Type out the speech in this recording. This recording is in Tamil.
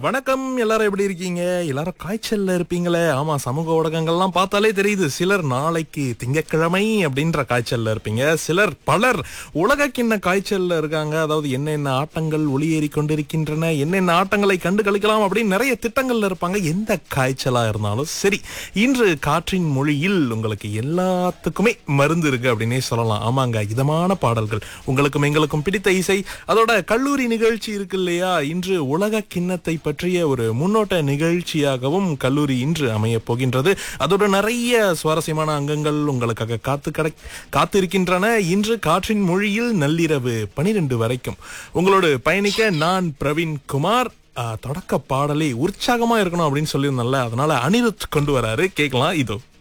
வணக்கம் எல்லாரும் எப்படி இருக்கீங்க எல்லாரும் காய்ச்சல்ல இருப்பீங்களே ஆமா சமூக ஊடகங்கள்லாம் பார்த்தாலே தெரியுது சிலர் நாளைக்கு திங்கட்கிழமை அப்படின்ற காய்ச்சல்ல இருப்பீங்க சிலர் பலர் உலக கிண்ண காய்ச்சல்ல இருக்காங்க அதாவது என்னென்ன ஆட்டங்கள் ஒளியேறி கொண்டிருக்கின்றன என்னென்ன ஆட்டங்களை கண்டு கழிக்கலாம் அப்படின்னு நிறைய திட்டங்கள்ல இருப்பாங்க எந்த காய்ச்சலா இருந்தாலும் சரி இன்று காற்றின் மொழியில் உங்களுக்கு எல்லாத்துக்குமே மருந்து இருக்கு அப்படின்னே சொல்லலாம் ஆமாங்க இதமான பாடல்கள் உங்களுக்கும் எங்களுக்கும் பிடித்த இசை அதோட கல்லூரி நிகழ்ச்சி இருக்கு இல்லையா இன்று உலக கிண்ணத்தை பற்றிய ஒரு முன்னோட்ட நிகழ்ச்சியாகவும் கல்லூரி இன்று அமைய போகின்றது அதோட நிறைய சுவாரஸ்யமான அங்கங்கள் உங்களுக்காக காத்து கடை காத்திருக்கின்றன இன்று காற்றின் மொழியில் நள்ளிரவு பனிரெண்டு வரைக்கும் உங்களோடு பயணிக்க நான் பிரவீன் குமார் ஆ, தொடக்க பாடலே உற்சாகமா இருக்கணும் அப்படின்னு சொல்லியிருந்தேன்ல அதனால அனிருத் கொண்டு வராரு கேட்கலாம் இதோ